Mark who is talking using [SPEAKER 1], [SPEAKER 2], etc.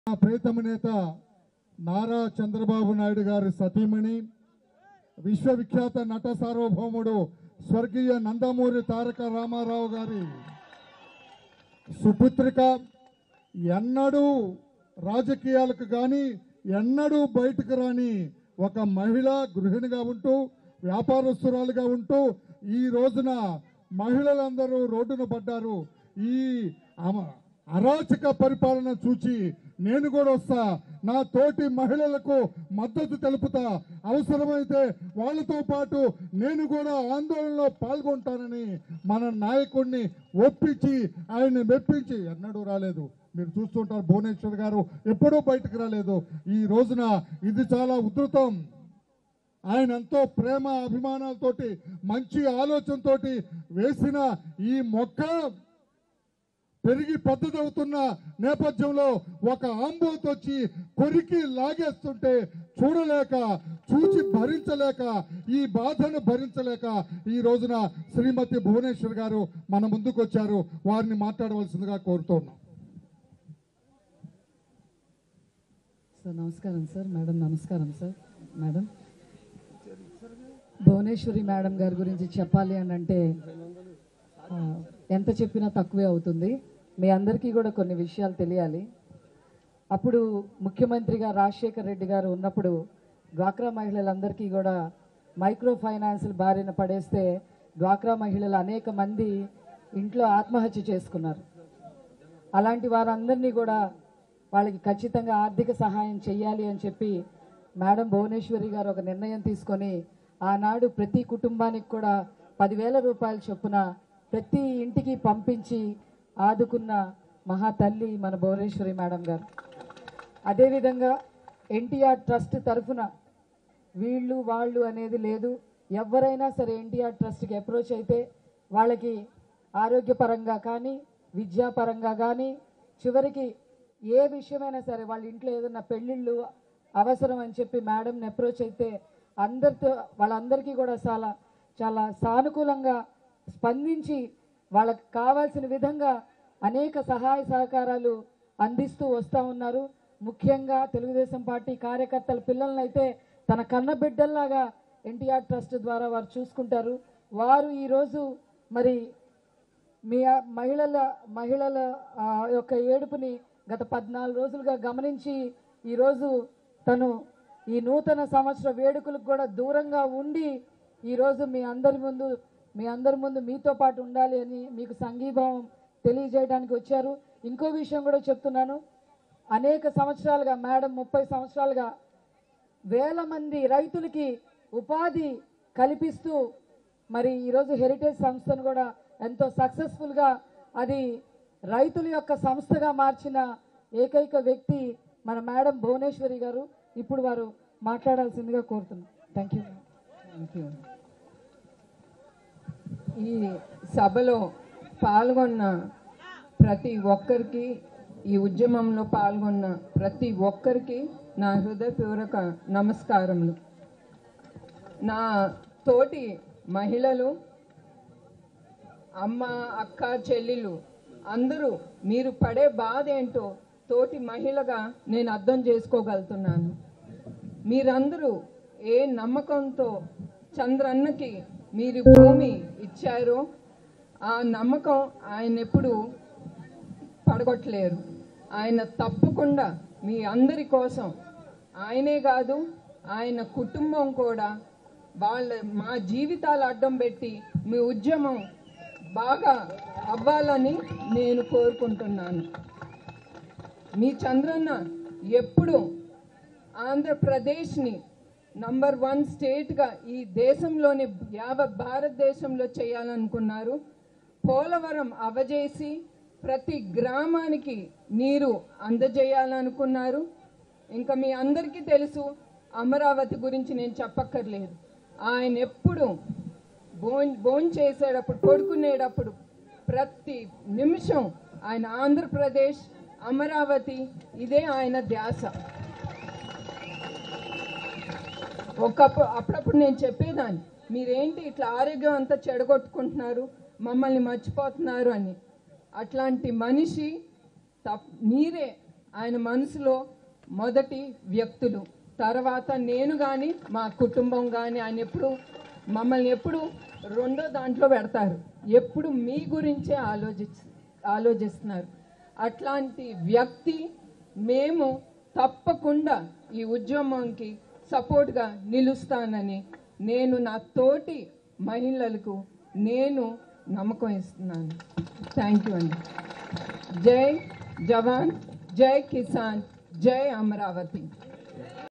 [SPEAKER 1] మా ప్రియతమ నేత నారా చంద్రబాబు నాయుడు గారి సతీమణి విశ్వవిఖ్యాత నట సార్వభౌముడు స్వర్గీయ నందమూరి తారక రామారావు గారి సుపుత్రిక ఎన్నడూ రాజకీయాలకు కానీ ఎన్నడూ బయటకు రాని ఒక మహిళ గృహిణిగా ఉంటూ వ్యాపారస్తురాలుగా ఉంటూ ఈ రోజున మహిళలందరూ రోడ్డున పడ్డారు ఈ అమ- అరాచక పరిపాలన చూచి నేను కూడా వస్తా నా తోటి మహిళలకు మద్దతు తెలుపుతా అవసరమైతే వాళ్ళతో పాటు నేను కూడా ఆందోళనలో పాల్గొంటానని మన నాయకుడిని ఒప్పించి ఆయన్ని మెప్పించి ఎన్నడూ రాలేదు మీరు చూస్తుంటారు భువనేశ్వర్ గారు ఎప్పుడూ బయటకు రాలేదు ఈ రోజున ఇది చాలా ఉధృతం ఆయన ఎంతో ప్రేమ అభిమానాలతోటి మంచి ఆలోచనతోటి వేసిన ఈ మొక్క పెరిగి పెద్దదవుతున్న నేపథ్యంలో ఒక ఆంబోత్ వచ్చి కొరికి లాగేస్తుంటే చూడలేక చూచి భరించలేక ఈ బాధను భరించలేక ఈ రోజున శ్రీమతి భువనేశ్వర్ గారు మన ముందుకు వచ్చారు వారిని మాట్లాడవలసిందిగా కోరుతున్నాం
[SPEAKER 2] సార్ నమస్కారం సార్ మేడం నమస్కారం సార్ మేడం భువనేశ్వరి మేడం గారి గురించి చెప్పాలి అని అంటే ఆ, ఎంత చెప్పినా తక్కువే అవుతుంది మీ అందరికీ కూడా కొన్ని విషయాలు తెలియాలి అప్పుడు ముఖ్యమంత్రిగా రాజశేఖర్ రెడ్డి గారు ఉన్నప్పుడు డ్వాక్రా మహిళలందరికీ కూడా మైక్రో ఫైనాన్సులు బారిన పడేస్తే డ్వాక్రా మహిళలు అనేక మంది ఇంట్లో ఆత్మహత్య చేసుకున్నారు అలాంటి వారందరినీ కూడా వాళ్ళకి ఖచ్చితంగా ఆర్థిక సహాయం చేయాలి అని చెప్పి మేడం భువనేశ్వరి గారు ఒక నిర్ణయం తీసుకొని ఆనాడు ప్రతి కుటుంబానికి కూడా పదివేల రూపాయల చొప్పున ప్రతి ఇంటికి పంపించి ఆదుకున్న మహా తల్లి మన భువనేశ్వరి మేడం గారు అదేవిధంగా ఎన్టీఆర్ ట్రస్ట్ తరఫున వీళ్ళు వాళ్ళు అనేది లేదు ఎవరైనా సరే ఎన్టీఆర్ ట్రస్ట్కి అప్రోచ్ అయితే వాళ్ళకి ఆరోగ్యపరంగా కానీ విద్యాపరంగా కానీ చివరికి ఏ విషయమైనా సరే వాళ్ళ ఇంట్లో ఏదైనా పెళ్ళిళ్ళు అవసరం అని చెప్పి మేడంని అప్రోచ్ అయితే అందరితో వాళ్ళందరికీ కూడా చాలా చాలా సానుకూలంగా స్పందించి వాళ్ళకి కావాల్సిన విధంగా అనేక సహాయ సహకారాలు అందిస్తూ వస్తూ ఉన్నారు ముఖ్యంగా తెలుగుదేశం పార్టీ కార్యకర్తల పిల్లల్ని అయితే తన కన్న బిడ్డల్లాగా ఎన్టీఆర్ ట్రస్ట్ ద్వారా వారు చూసుకుంటారు వారు ఈరోజు మరి మీ ఆ- మహిళల మహిళల ఆ, యొక్క ఏడుపుని గత పద్నాలుగు రోజులుగా గమనించి ఈరోజు తను ఈ నూతన సంవత్సర వేడుకలకు కూడా దూరంగా ఉండి ఈరోజు మీ అందరి ముందు మీ అందరి ముందు మీతో పాటు ఉండాలి అని మీకు సంఘీభావం తెలియజేయడానికి వచ్చారు ఇంకో విషయం కూడా చెప్తున్నాను అనేక సంవత్సరాలుగా మేడం ముప్పై సంవత్సరాలుగా వేల మంది రైతులకి ఉపాధి కల్పిస్తూ మరి ఈరోజు హెరిటేజ్ సంస్థను కూడా ఎంతో సక్సెస్ఫుల్గా అది రైతుల యొక్క సంస్థగా మార్చిన ఏకైక వ్యక్తి మన మేడం భువనేశ్వరి గారు ఇప్పుడు వారు మాట్లాడాల్సిందిగా కోరుతున్నాం థ్యాంక్ యూ
[SPEAKER 3] థ్యాంక్ యూ ఈ సభలో పాల్గొన్న ప్రతి ఒక్కరికి ఈ ఉద్యమంలో పాల్గొన్న ప్రతి ఒక్కరికి నా హృదయపూర్వక నమస్కారములు నా తోటి మహిళలు అమ్మ అక్క చెల్లెలు అందరూ మీరు పడే బాధ ఏంటో తోటి మహిళగా నేను అర్థం చేసుకోగలుగుతున్నాను మీరందరూ ఏ నమ్మకంతో చంద్రన్నకి మీరు భూమి ఇచ్చారో ఆ నమ్మకం ఆయన ఎప్పుడు పడగొట్టలేరు ఆయన తప్పకుండా మీ అందరి కోసం ఆయనే కాదు ఆయన కుటుంబం కూడా వాళ్ళ మా జీవితాలు అడ్డం పెట్టి మీ ఉద్యమం బాగా అవ్వాలని నేను కోరుకుంటున్నాను మీ చంద్రన్న ఎప్పుడు ఆంధ్రప్రదేశ్ని నంబర్ వన్ స్టేట్గా ఈ దేశంలోని యావత్ భారతదేశంలో చేయాలనుకున్నారు పోలవరం అవజేసి ప్రతి గ్రామానికి నీరు అందజేయాలనుకున్నారు ఇంకా మీ అందరికీ తెలుసు అమరావతి గురించి నేను చెప్పక్కర్లేదు ఆయన ఎప్పుడు భోన్ భోన్ చేసేటప్పుడు పడుకునేటప్పుడు ప్రతి నిమిషం ఆయన ఆంధ్రప్రదేశ్ అమరావతి ఇదే ఆయన ధ్యాస ఒకప్పుడు అప్పుడప్పుడు నేను చెప్పేదాన్ని మీరేంటి ఇట్లా ఆరోగ్యం అంతా చెడగొట్టుకుంటున్నారు మమ్మల్ని మర్చిపోతున్నారు అని అట్లాంటి మనిషి తప్ మీరే ఆయన మనసులో మొదటి వ్యక్తులు తర్వాత నేను కానీ మా కుటుంబం కానీ ఆయన ఎప్పుడు మమ్మల్ని ఎప్పుడు రెండో దాంట్లో పెడతారు ఎప్పుడు మీ గురించే ఆలోచి ఆలోచిస్తున్నారు అట్లాంటి వ్యక్తి మేము తప్పకుండా ఈ ఉద్యమంకి సపోర్ట్గా నిలుస్తానని నేను నా తోటి మహిళలకు నేను నమ్మకం ఇస్తున్నాను థ్యాంక్ యూ అండి జై జవాన్ జై కిసాన్ జై అమరావతి